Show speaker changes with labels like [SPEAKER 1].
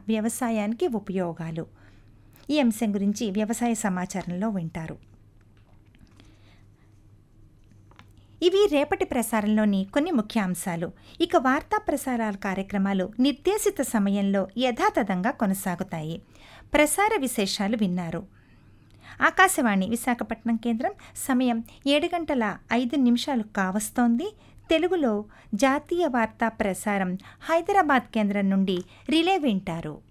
[SPEAKER 1] వ్యవసాయానికి ఉపయోగాలు ఈ అంశం గురించి వ్యవసాయ సమాచారంలో వింటారు ఇవి రేపటి ప్రసారంలోని కొన్ని ముఖ్యాంశాలు ఇక వార్తా ప్రసారాల కార్యక్రమాలు నిర్దేశిత సమయంలో యథాతథంగా కొనసాగుతాయి ప్రసార విశేషాలు విన్నారు ఆకాశవాణి విశాఖపట్నం కేంద్రం సమయం ఏడు గంటల ఐదు నిమిషాలు కావస్తోంది తెలుగులో జాతీయ వార్తా ప్రసారం హైదరాబాద్ కేంద్రం నుండి రిలే వింటారు